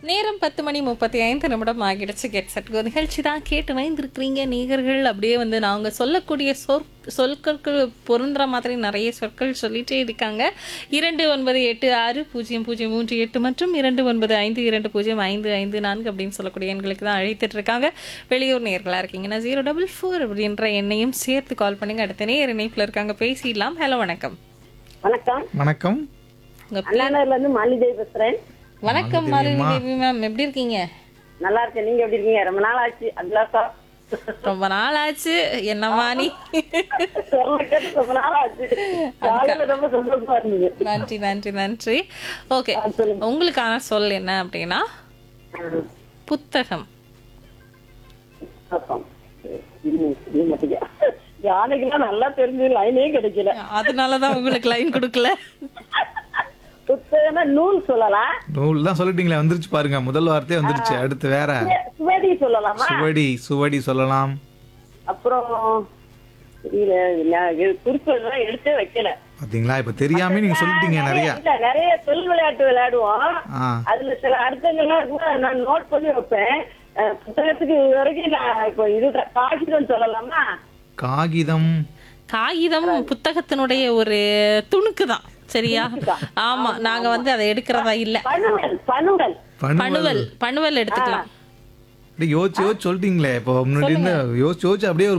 நேரம் பத்து மணி முப்பத்தி ஐந்து நிமிடம் ஆகிடுச்சு கெட் செட் கோ நிகழ்ச்சி தான் கேட்டு இணைந்திருக்கிறீங்க நேயர்கள் அப்படியே வந்து நாங்கள் சொல்லக்கூடிய சொற் சொற்களுக்கு பொருந்துற மாதிரி நிறைய சொற்கள் சொல்லிட்டே இருக்காங்க இரண்டு ஒன்பது எட்டு ஆறு பூஜ்ஜியம் பூஜ்ஜியம் மூன்று எட்டு மற்றும் இரண்டு ஒன்பது ஐந்து இரண்டு பூஜ்ஜியம் ஐந்து ஐந்து நான்கு அப்படின்னு சொல்லக்கூடிய எண்களுக்கு தான் அழைத்துட்டு இருக்காங்க வெளியூர் நேர்களாக இருக்கீங்கன்னா ஜீரோ டபுள் ஃபோர் அப்படின்ற எண்ணையும் சேர்த்து கால் பண்ணுங்க அடுத்த நேர் இணைப்பில் இருக்காங்க பேசிடலாம் ஹலோ வணக்கம் வணக்கம் வணக்கம் உங்க அண்ணாநகர்ல இருந்து மாலிதேவி பேசுறேன் வணக்கம் மாலினி தேவி மேம் எப்படி இருக்கீங்க நல்லா இருக்கேன் நீங்க எப்படி இருக்கீங்க ரொம்ப நாள் ஆச்சு அபிலாஷா ரொம்ப நாள் ஆச்சு என்னம்மா நீ சொல்ல கேட்டு ரொம்ப நாள் ஆச்சு காலையில ரொம்ப சந்தோஷமா இருந்தது நன்றி நன்றி நன்றி ஓகே ஆ, சொல்லுங்க. உங்களுக்கான சொல் என்ன அப்படின்னா புத்தகம் பாப்போம். இது இது மட்டும் யானைக்கெல்லாம் நல்லா தெரிஞ்சு லைனே கிடைக்கல அதனாலதான் உங்களுக்கு லைன் கொடுக்கல புத்தகம்னா நூல் சொல்லலாம் நூல் தான் சொல்லிட்டீங்களே வந்துருச்சு பாருங்க முதல் வார்த்தையே வந்துருச்சு அடுத்து வேற சுவடி சொல்லலாமா சுவடி சுவடி சொல்லலாம் அப்புறம் தெரியல நான் இது குறிப்புகள்லாம் எடுத்தே வைக்கல பாத்தீங்களா இப்ப தெரியாம நீங்க சொல்லிட்டீங்க நிறைய இல்ல, நிறைய சொல் விளையாட்டு விளையாடுவோம் ஆ அதுல சில அர்த்தங்கள்லாம் கூட நான் நோட் பண்ணி வைப்பேன் அஹ் புத்தகத்துக்கு இது வரைக்கும் நான் இப்போ இது காகிதம் சொல்லலாமா காகிதம் காகிதம் புத்தகத்தினுடைய ஒரு துணுக்கு தான் சரியா ஆமா நாங்க வந்து அதை எடுக்கிறதா இல்ல பணுவல் பணுவல் பணுவல் பணுவல் பணுவல் எடுத்துக்கலாம் அப்படியே யோசிச்சு யோசிச்சு சொல்லிட்டீங்களே இப்போ முன்னாடி இருந்து யோசிச்சு யோசிச்சு அப்படியே ஒரு